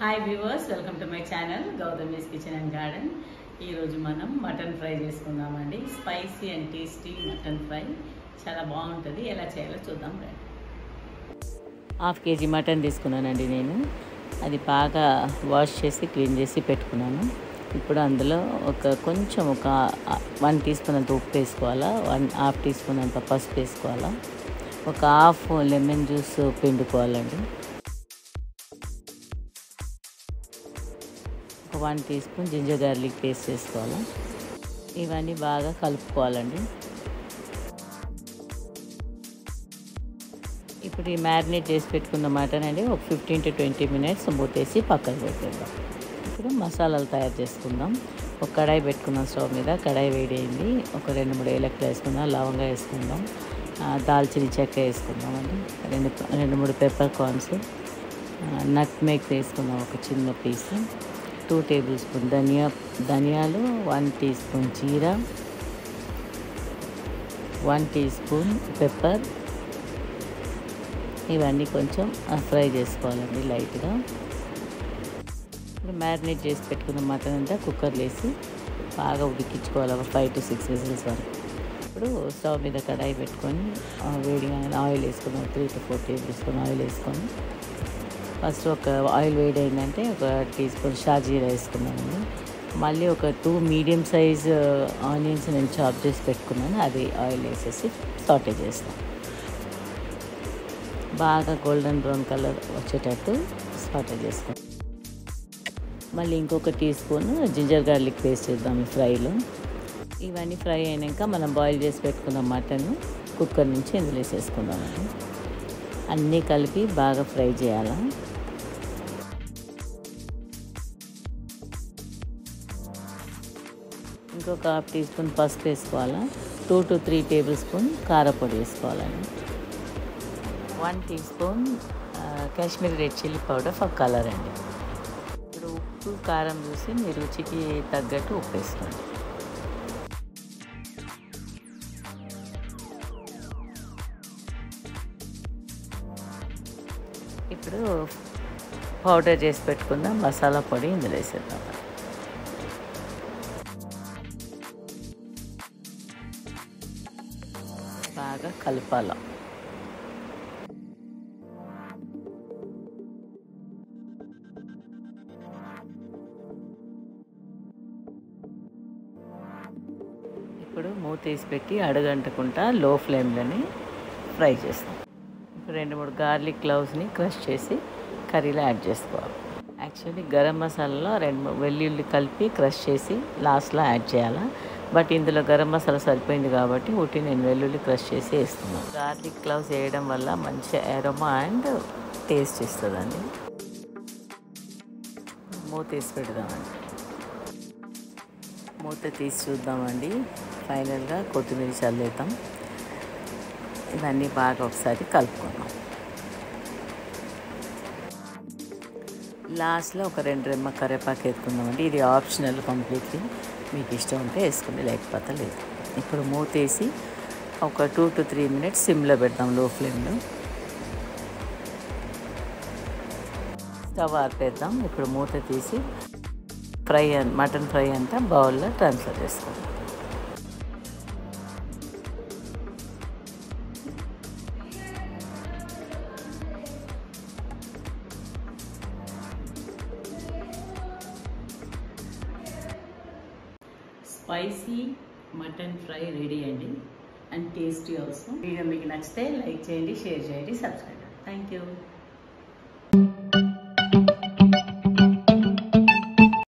hi viewers welcome to my channel Gautami's kitchen and garden ఈరోజు మనం mutton fry చేసుకుందామండి spicy and tasty mutton fry చాలా బాగుంటుంది ఎలా చేయాలో చూద్దాం రండి హాఫ్ కేజీ మటన్ తీసుకున్నానండి నేను అది బాగా వాష్ చేసి క్లీన్ చేసి పెట్టుకున్నాను ఇప్పుడు అందులో ఒక కొంచెం ఒక వన్ టీ స్పూన్ అంత ఉప్పు వేసుకోవాలా వన్ హాఫ్ టీ స్పూన్ అంత పసుపు వేసుకోవాలా ఒక హాఫ్ లెమన్ జ్యూస్ పిండుకోవాలండి ఒక one teaspoon ginger garlic paste వేసుకోవాలి ఇవన్నీ బాగా కలుపుకోవాలండి ఇప్పుడు ఈ మ్యారినేట్ చేసి పెట్టుకున్న మటన్ అండి ఒక ఫిఫ్టీన్ టు ట్వంటీ మినిట్స్ మూతేసి పక్కన పెట్టేద్దాం ఇప్పుడు మసాలాలు తయారు చేసుకుందాం ఒక కడాయి పెట్టుకున్నాం స్టవ్ మీద కడాయి వేడైంది ఒక రెండు మూడు ఏలక్కలు వేసుకుందాం లవంగా వేసుకుందాం దాల్చిన చెక్క వేసుకుందాం అండి రెండు రెండు మూడు పెప్పర్ కార్న్స్ నట్ మేక్ వేసుకుందాం ఒక చిన్న పీస్ టూ టేబుల్ స్పూన్ ధనియా ధనియాలు వన్ టీ స్పూన్ జీరా వన్ టీ స్పూన్ పెప్పర్ ఇవన్నీ కొంచెం ఫ్రై చేసుకోవాలండి లైట్గా ఇప్పుడు మ్యారినేట్ చేసి పెట్టుకున్న మటన్ అంతా కుక్కర్లో వేసి బాగా ఉడికించుకోవాలి ఒక ఫైవ్ టు సిక్స్ విజిల్స్ వరకు ఇప్పుడు స్టవ్ మీద కడాయి పెట్టుకొని వేడిగా ఆయిల్ వేసుకున్నాం three to four tablespoon oil వేసుకొని ఫస్ట్ ఒక ఆయిల్ వేడైందంటే ఒక టీ స్పూన్ షాజీరా వేసుకున్నానండి మళ్ళీ ఒక టూ మీడియం సైజ్ ఆనియన్స్ నేను చాప్ చేసి పెట్టుకున్నాను అది ఆయిల్ వేసేసి సాటే చేస్తాను బాగా గోల్డెన్ బ్రౌన్ కలర్ వచ్చేటట్టు సాటే చేసుకోండి మళ్ళీ ఇంకొక teaspoon ginger garlic paste చేద్దాం ఈ ఫ్రైలో ఇవన్నీ ఫ్రై అయినాక మనం బాయిల్ చేసి పెట్టుకున్న మటన్ కుక్కర్ నుంచి ఇందులో వేసేసుకుందామండి అన్నీ కలిపి బాగా ఫ్రై చేయాలి ఇంకొక హాఫ్ టీ స్పూన్ పసుపు వేసుకోవాలా two to three tablespoon కారపొడి వేసుకోవాలండి one teaspoon Kashmiri red chilli powder for colour అండి ఇప్పుడు ఉప్పు కారం చూసి మీ రుచికి తగ్గట్టు ఉప్పు వేసుకోండి ఇప్పుడు పౌడర్ చేసి పెట్టుకుందాం మసాలా పొడి ఇందులో వేసేద్దాం బాగా కలపాల ఇప్పుడు మూత వేసి పెట్టి అడగంటకుండా లో ఫ్లేమ్లోని ఫ్రై చేస్తాం రెండు మూడు గార్లిక్ క్లౌస్ని క్రష్ చేసి కర్రీలో యాడ్ చేసుకోవాలి యాక్చువల్లీ గరం మసాలాలో రెండు మూడు వెల్లుల్లి కలిపి క్రష్ చేసి లాస్ట్లో యాడ్ చేయాలి బట్ ఇందులో గరం మసాలా సరిపోయింది కాబట్టి ఉట్టి నేను వెల్లుల్లి క్రష్ చేసి వేస్తున్నాను గార్లిక్ క్లౌస్ వేయడం వల్ల మంచి ఎరోమా అండ్ టేస్ట్ ఇస్తుందండి మూత తీసి పెడదామండి మూత తీసి చూద్దామండి ఫైనల్గా కొత్తిమీర చల్లేద్దాం ఇవన్నీ బాగా ఒకసారి కలుపుకుందాం లాస్ట్లో ఒక రెండు రెమ్మ కరివేపాకు ఎత్తుకుందామండి ఇది ఆప్షనల్ కంప్లీట్లీ మీకు ఇష్టం ఉంటే వేసుకుని లేకపోతే లేదు ఇప్పుడు మూత వేసి ఒక టూ టు త్రీ మినిట్స్ సిమ్లో పెడతాం లో ఫ్లేమ్లో స్టవ్ ఆర్పేద్దాం ఇప్పుడు మూత తీసి ఫ్రై మటన్ ఫ్రై అంతా బౌల్లో ట్రాన్స్ఫర్ చేసుకోండి స్పైసీ మటన్ ఫ్రై రెడీ అండి అండ్ టేస్టీ ఆల్సో వీడియో మీకు నచ్చితే లైక్ చేయండి షేర్ చేయండి సబ్స్క్రైబ్ థ్యాంక్ యూ